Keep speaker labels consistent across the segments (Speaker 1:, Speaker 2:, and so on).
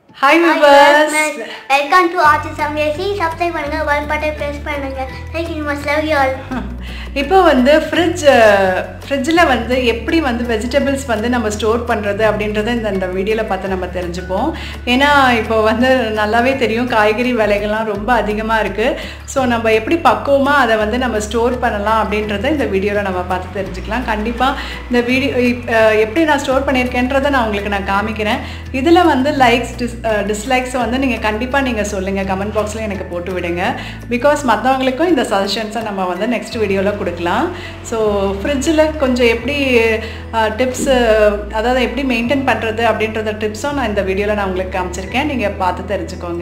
Speaker 1: hi viewers
Speaker 2: welcome to artist அம்பியசி subscribe பண்ணுங்க ஒன் பட்டை ப்ரெஸ் பண்ணுங்க thank you much love you all
Speaker 1: இப்போ வந்து ஃப்ரிட்ஜ் ஃப்ரிட்ஜில் வந்து எப்படி வந்து வெஜிடபிள்ஸ் வந்து நம்ம ஸ்டோர் பண்ணுறது அப்படின்றத இந்த இந்த வீடியோவில் பார்த்து நம்ம தெரிஞ்சுப்போம் ஏன்னா இப்போ வந்து நல்லாவே தெரியும் காய்கறி விலைகள்லாம் ரொம்ப அதிகமாக இருக்குது ஸோ நம்ம எப்படி பக்குவமாக அதை வந்து நம்ம ஸ்டோர் பண்ணலாம் அப்படின்றத இந்த வீடியோவில் நம்ம பார்த்து தெரிஞ்சுக்கலாம் கண்டிப்பாக இந்த வீடியோ எப்படி நான் ஸ்டோர் பண்ணியிருக்கேன்றதை நான் உங்களுக்கு நான் காமிக்கிறேன் இதில் வந்து லைக்ஸ் டிஸ் டிஸ்லைக்ஸை வந்து நீங்கள் கண்டிப்பாக நீங்கள் சொல்லுங்கள் கமெண்ட் பாக்ஸில் எனக்கு போட்டு விடுங்க பிகாஸ் மற்றவங்களுக்கும் இந்த சஜஷன்ஸை நம்ம வந்து நெக்ஸ்ட் வீடியோவில் கொடுக்கலாம் ஸோ ஃப்ரிட்ஜில் கொஞ்சம் எப்படி டிப்ஸு அதாவது எப்படி மெயின்டைன் பண்ணுறது அப்படின்றத டிப்ஸும் நான் இந்த வீடியோவில் நான் உங்களுக்கு காமிச்சிருக்கேன் நீங்கள் பார்த்து தெரிஞ்சுக்கோங்க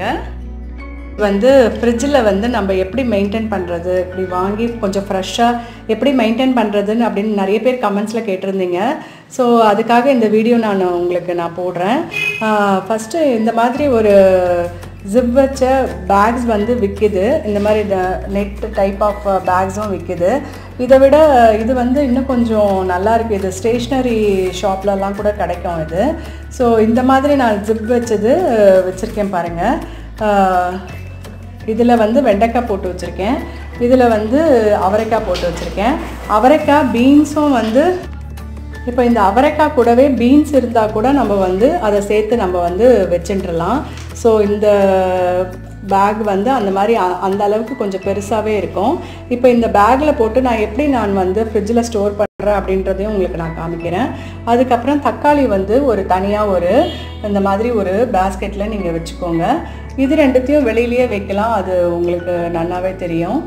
Speaker 1: வந்து ஃப்ரிட்ஜில் வந்து நம்ம எப்படி மெயின்டைன் பண்ணுறது இப்படி வாங்கி கொஞ்சம் ஃப்ரெஷ்ஷாக எப்படி மெயின்டைன் பண்ணுறதுன்னு அப்படின்னு நிறைய பேர் கமெண்ட்ஸில் கேட்டிருந்தீங்க ஸோ அதுக்காக இந்த வீடியோ நான் உங்களுக்கு நான் போடுறேன் ஃபஸ்ட்டு இந்த மாதிரி ஒரு ஜிப் வச்ச பேக்ஸ் வந்து விற்கிது இந்த மாதிரி இந்த நெட் டைப் ஆஃப் பேக்ஸும் விற்கிது இதை விட இது வந்து இன்னும் கொஞ்சம் நல்லா இருக்குது இது ஸ்டேஷ்னரி ஷாப்லலாம் கூட கிடைக்கும் இது ஸோ இந்த மாதிரி நான் ஜிப் வச்சது வச்சுருக்கேன் பாருங்கள் இதில் வந்து வெண்டைக்காய் போட்டு வச்சுருக்கேன் இதில் வந்து அவரைக்காய் போட்டு வச்சுருக்கேன் அவரைக்காய் பீன்ஸும் வந்து இப்போ இந்த அவரைக்காய் கூடவே பீன்ஸ் இருந்தால் கூட நம்ம வந்து அதை சேர்த்து நம்ம வந்து வச்சுட்டுலாம் ஸோ இந்த பேக் வந்து அந்த மாதிரி அ- அந்த அளவுக்கு கொஞ்சம் பெருசாகவே இருக்கும் இப்போ இந்த பேக்கில் போட்டு நான் எப்படி நான் வந்து ஃப்ரிட்ஜில் ஸ்டோர் பண்ணுறேன் அப்படின்றதையும் உங்களுக்கு நான் காமிக்கிறேன் அதுக்கப்புறம் தக்காளி வந்து ஒரு தனியாக ஒரு இந்த மாதிரி ஒரு பேஸ்கெட்டில் நீங்கள் வச்சுக்கோங்க இது ரெண்டுத்தையும் வெளியிலேயே வைக்கலாம் அது உங்களுக்கு நல்லாவே தெரியும்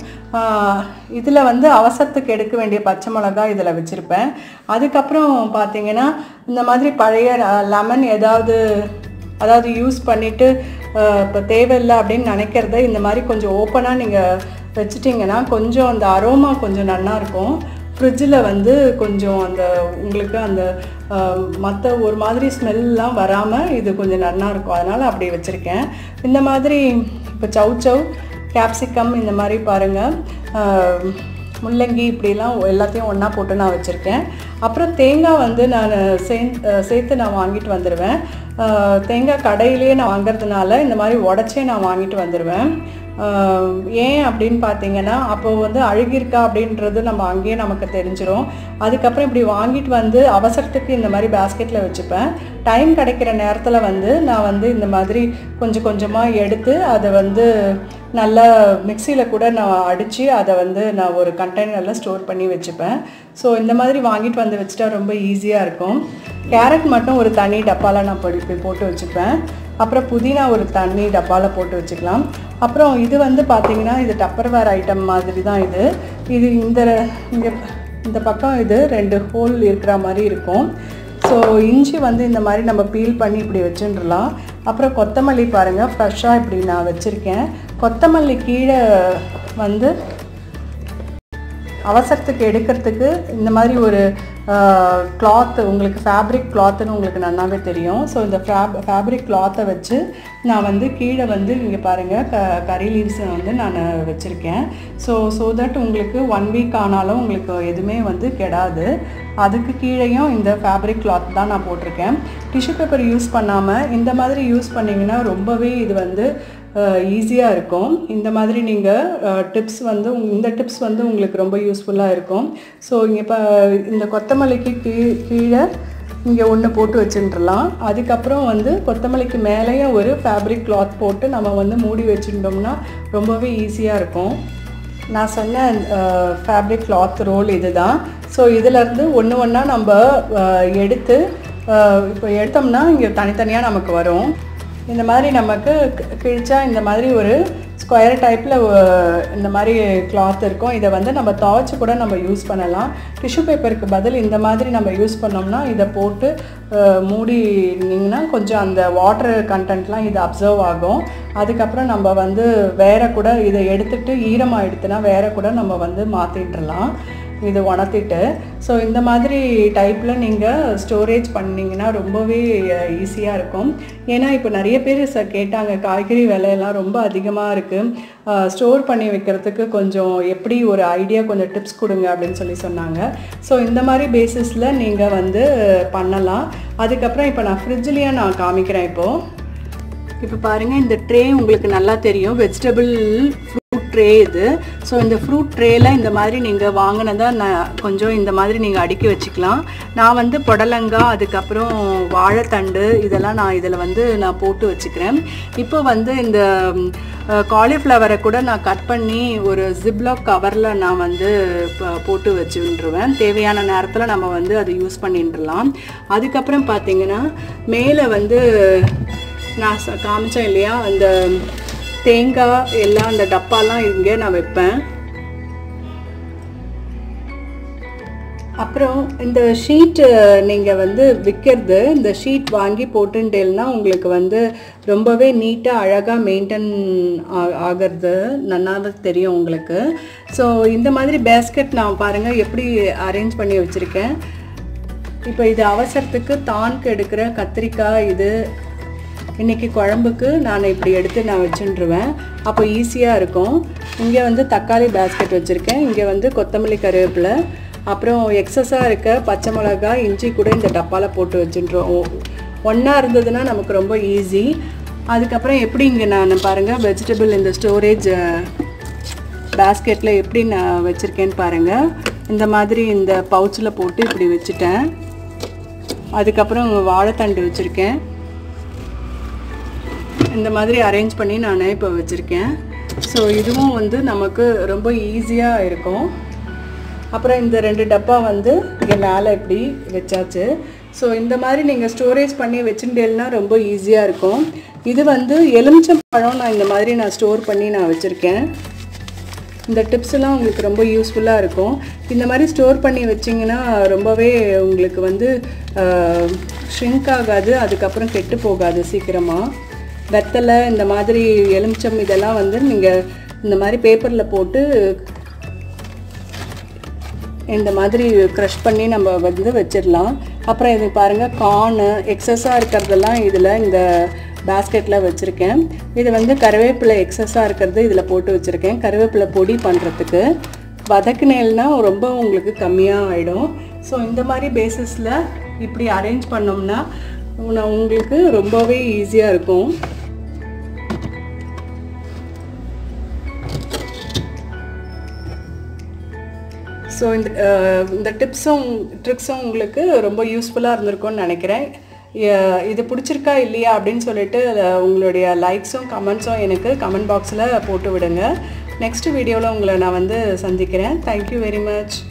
Speaker 1: இதில் வந்து அவசரத்துக்கு எடுக்க வேண்டிய பச்சை மிளகா இதில் வச்சுருப்பேன் அதுக்கப்புறம் பார்த்தீங்கன்னா இந்த மாதிரி பழைய லெமன் ஏதாவது அதாவது யூஸ் பண்ணிவிட்டு இப்போ தேவையில்லை அப்படின்னு நினைக்கிறத இந்த மாதிரி கொஞ்சம் ஓப்பனாக நீங்கள் வச்சிட்டிங்கன்னா கொஞ்சம் அந்த அரோமா கொஞ்சம் நல்லா இருக்கும் ஃப்ரிட்ஜில் வந்து கொஞ்சம் அந்த உங்களுக்கு அந்த மற்ற ஒரு மாதிரி ஸ்மெல்லாம் வராமல் இது கொஞ்சம் நல்லா இருக்கும் அதனால் அப்படி வச்சுருக்கேன் இந்த மாதிரி இப்போ சவ் சவ் கேப்சிகம் இந்த மாதிரி பாருங்கள் முள்ளங்கி இப்படிலாம் எல்லாத்தையும் ஒன்றா போட்டு நான் வச்சுருக்கேன் அப்புறம் தேங்காய் வந்து நான் சேந் சேர்த்து நான் வாங்கிட்டு வந்துடுவேன் அஹ், தேங்காய் கடையிலேயே நான் வாங்குறதுனால இந்த மாதிரி உடச்சே நான் வாங்கிட்டு வந்துடுவேன் அஹ், ஏன் அப்படின்னு பார்த்தீங்கன்னா அப்போ வந்து அழுகியிருக்கா அப்படின்றது நம்ம அங்கேயே நமக்கு தெரிஞ்சிரும் அதுக்கப்புறம் இப்படி வாங்கிட்டு வந்து அவசரத்துக்கு இந்த மாதிரி பேஸ்கெட்டில் வச்சுப்பேன் டைம் கிடைக்கிற நேரத்தில் வந்து நான் வந்து இந்த மாதிரி கொஞ்சம் கொஞ்சமாக எடுத்து அதை வந்து நல்லா மிக்சியில் கூட நான் அடித்து அதை வந்து நான் ஒரு கண்டெய்னரில் ஸ்டோர் பண்ணி வச்சுப்பேன் ஸோ இந்த மாதிரி வாங்கிட்டு வந்து வச்சுட்டா ரொம்ப ஈஸியாக இருக்கும் கேரட் மட்டும் ஒரு தனி டப்பாவில் நான் பொடி போய் போட்டு வச்சுப்பேன் அப்புறம் புதினா ஒரு தண்ணி டப்பாவில் போட்டு வச்சுக்கலாம் அப்புறம் இது வந்து பார்த்திங்கன்னா இது டப்பர்வேர் ஐட்டம் மாதிரி தான் இது இது இந்த இங்கே இந்த பக்கம் இது ரெண்டு ஹோல் இருக்கிற மாதிரி இருக்கும் ஸோ இஞ்சி வந்து இந்த மாதிரி நம்ம பீல் பண்ணி இப்படி வச்சுட்டுலாம் அப்புறம் கொத்தமல்லி பாருங்கள் ஃப்ரெஷ்ஷாக இப்படி நான் வச்சுருக்கேன் கொத்தமல்லி கீழே வந்து அவசரத்துக்கு எடுக்கிறதுக்கு இந்த மாதிரி ஒரு கிளாத் உங்களுக்கு ஃபேப்ரிக் கிளாத்துன்னு உங்களுக்கு நல்லாவே தெரியும் ஸோ இந்த ஃபேப் ஃபேப்ரிக் கிளாத்தை வச்சு நான் வந்து கீழே வந்து இங்கே பாருங்கள் க கறி லீவ்ஸை வந்து நான் வச்சுருக்கேன் ஸோ ஸோ தட் உங்களுக்கு ஒன் வீக் ஆனாலும் உங்களுக்கு எதுவுமே வந்து கெடாது அதுக்கு கீழேயும் இந்த ஃபேப்ரிக் கிளாத் தான் நான் போட்டிருக்கேன் டிஷ்யூ பேப்பர் யூஸ் பண்ணாமல் இந்த மாதிரி யூஸ் பண்ணிங்கன்னா ரொம்பவே இது வந்து ஈஸியாக இருக்கும் இந்த மாதிரி நீங்கள் டிப்ஸ் வந்து உங்க- இந்த டிப்ஸ் வந்து உங்களுக்கு ரொம்ப யூஸ்ஃபுல்லாக இருக்கும் ஸோ இங்கே இப்போ இந்த கொத்தமல்லிக்கு கீ கீழே இங்கே ஒன்று போட்டு வச்சுட்டுலாம் அதுக்கப்புறம் வந்து கொத்தமல்லிக்கு மேலேயே ஒரு ஃபேப்ரிக் கிளாத் போட்டு நம்ம வந்து மூடி வச்சுட்டோம்னா ரொம்பவே ஈஸியாக இருக்கும் நான் சொன்ன ஃபேப்ரிக் கிளாத் ரோல் இது தான் ஸோ இதிலேருந்து ஒன்று ஒன்றா நம்ம அஹ், எடுத்து அஹ், இப்போ எடுத்தோம்னா இங்கே தனித்தனியாக நமக்கு வரும் இந்த மாதிரி நமக்கு கி- கிழிச்சா இந்த மாதிரி ஒரு ஸ்கொயர் டைப்பில் இந்த மாதிரி கிளாத் இருக்கும் இதை வந்து நம்ம துவைச்சு கூட நம்ம யூஸ் பண்ணலாம் டிஷ்யூ பேப்பருக்கு பதில் இந்த மாதிரி நம்ம யூஸ் பண்ணோம்னா இதை போட்டு அஹ், மூடினீங்கன்னா கொஞ்சம் அந்த வாட்டர் கண்டென்ட்லாம் இது அப்சர்வ் ஆகும் அதுக்கப்புறம் நம்ம வந்து வேற கூட இதை எடுத்துட்டு ஈரமாக எடுத்துனா வேற கூட நம்ம வந்து மாற்றிட்டுலாம் இது உணர்த்திட்டு ஸோ இந்த மாதிரி டைப்பில் நீங்கள் ஸ்டோரேஜ் பண்ணிங்கன்னா ரொம்பவே ஈஸியாக இருக்கும் ஏன்னா இப்போ நிறைய பேர் ச கேட்டாங்க காய்கறி விலையெல்லாம் ரொம்ப அதிகமாக இருக்குது ஸ்டோர் பண்ணி வைக்கிறதுக்கு கொஞ்சம் எப்படி ஒரு ஐடியா கொஞ்சம் டிப்ஸ் கொடுங்க அப்படின்னு சொல்லி சொன்னாங்க ஸோ இந்த மாதிரி பேசிஸில் நீங்கள் வந்து பண்ணலாம் அதுக்கப்புறம் இப்போ நான் ஃப்ரிட்ஜ்லேயே நான் காமிக்கிறேன் இப்போது இப்போ பாருங்கள் இந்த ட்ரே உங்களுக்கு நல்லா தெரியும் வெஜிடபிள் ஃப்ரூட் ட்ரே இது ஸோ இந்த ஃப்ரூட் ட்ரேயில் இந்த மாதிரி நீங்கள் வாங்கினதா நான் கொஞ்சம் இந்த மாதிரி நீங்கள் அடுக்கி வச்சுக்கலாம் நான் வந்து புடலங்காய் அதுக்கப்புறம் வாழைத்தண்டு இதெல்லாம் நான் இதில் வந்து நான் போட்டு வச்சுக்கிறேன் இப்போ வந்து இந்த காலிஃப்ளவரை கூட நான் கட் பண்ணி ஒரு ஜிப்லாக் கவரில் நான் வந்து ப- போட்டு வச்சுருவேன் தேவையான நேரத்தில் நம்ம வந்து அதை யூஸ் பண்ணிட்டுலாம் அதுக்கப்புறம் பார்த்தீங்கன்னா மேலே வந்து நான் ச- காமிச்சேன் இல்லையா அந்த தேங்காய் எல்லாம் அந்த டப்பாலாம் இங்கே நான் வைப்பேன் அப்புறம் இந்த ஷீட்டு நீங்கள் வந்து விற்கிறது இந்த ஷீட் வாங்கி போட்டுட்டேல்னா உங்களுக்கு வந்து ரொம்பவே நீட்டாக அழகாக மெயின்டைன் ஆகிறது நல்லா தெரியும் உங்களுக்கு ஸோ இந்த மாதிரி பேஸ்கெட் நான் பாருங்கள் எப்படி அரேஞ்ச் பண்ணி வச்சுருக்கேன் இப்போ இது அவசரத்துக்கு தான்க்கு எடுக்கிற கத்திரிக்காய் இது இன்னைக்கு குழம்புக்கு நான் இப்படி எடுத்து நான் வச்சுட்டுருவேன் அப்போ ஈஸியாக இருக்கும் இங்கே வந்து தக்காளி பேஸ்கெட் வச்சுருக்கேன் இங்கே வந்து கொத்தமல்லி கருவேப்பிலை அப்புறம் எக்ஸஸாக இருக்க பச்சை மிளகாய் இஞ்சி கூட இந்த டப்பாவில் போட்டு வச்சுட்டுருவோம் ஒன்றா இருந்ததுன்னா நமக்கு ரொம்ப ஈஸி அதுக்கப்புறம் எப்படி இங்கே நான் பாருங்கள் வெஜிடபிள் இந்த ஸ்டோரேஜ் பேஸ்கெட்டில் எப்படி நான் வச்சுருக்கேன்னு பாருங்கள் இந்த மாதிரி இந்த பவுச்சில் போட்டு இப்படி வச்சுட்டேன் அதுக்கப்புறம் வாழைத்தண்டு வச்சுருக்கேன் இந்த மாதிரி அரேஞ்ச் பண்ணி நான் இப்போ வச்சுருக்கேன் ஸோ இதுவும் வந்து நமக்கு ரொம்ப ஈஸியாக இருக்கும் அப்புறம் இந்த ரெண்டு டப்பா வந்து இங்கே மேலே இப்படி வச்சாச்சு ஸோ இந்த மாதிரி நீங்கள் ஸ்டோரேஜ் பண்ணி வச்சுட்டேன்னா ரொம்ப ஈஸியாக இருக்கும் இது வந்து எலுமிச்சம் பழம் நான் இந்த மாதிரி நான் ஸ்டோர் பண்ணி நான் வச்சுருக்கேன் இந்த டிப்ஸ் எல்லாம் உங்களுக்கு ரொம்ப யூஸ்ஃபுல்லாக இருக்கும் இந்த மாதிரி ஸ்டோர் பண்ணி வச்சிங்கன்னா ரொம்பவே உங்களுக்கு வந்து ஷ்ரிங்க் ஆகாது அதுக்கப்புறம் கெட்டு போகாது சீக்கிரமாக வெத்தலை இந்த மாதிரி எலுமிச்சம் இதெல்லாம் வந்து நீங்கள் இந்த மாதிரி பேப்பரில் போட்டு இந்த மாதிரி க்ரஷ் பண்ணி நம்ம வந்து வச்சிடலாம் அப்புறம் இது பாருங்கள் கார்னு எக்ஸஸாக இருக்கிறதெல்லாம் இதில் இந்த பேஸ்கெட்டில் வச்சுருக்கேன் இது வந்து கருவேப்பிலை எக்ஸஸாக இருக்கிறது இதில் போட்டு வச்சுருக்கேன் கருவேப்பிலை பொடி பண்ணுறதுக்கு வதக்குனேல்னா ரொம்ப உங்களுக்கு கம்மியாக ஆகிடும் ஸோ இந்த மாதிரி பேசிஸில் இப்படி அரேஞ்ச் பண்ணோம்னா உன- உங்களுக்கு ரொம்பவே ஈஸியாக இருக்கும் ஸோ இந்த அஹ், இந்த டிப்ஸும் ட்ரிக்ஸும் உங்களுக்கு ரொம்ப யூஸ்ஃபுல்லாக இருந்திருக்கும்னு நினைக்கிறேன் அஹ், இது பிடிச்சிருக்கா இல்லையா அப்படின்னு சொல்லிட்டு அஹ், உங்களுடைய லைக்ஸும் கமெண்ட்ஸும் எனக்கு கமெண்ட் பாக்ஸில் போட்டு விடுங்க நெக்ஸ்ட் வீடியோவில் உங்களை நான் வந்து சந்திக்கிறேன் தேங்க்யூ வெரி மச்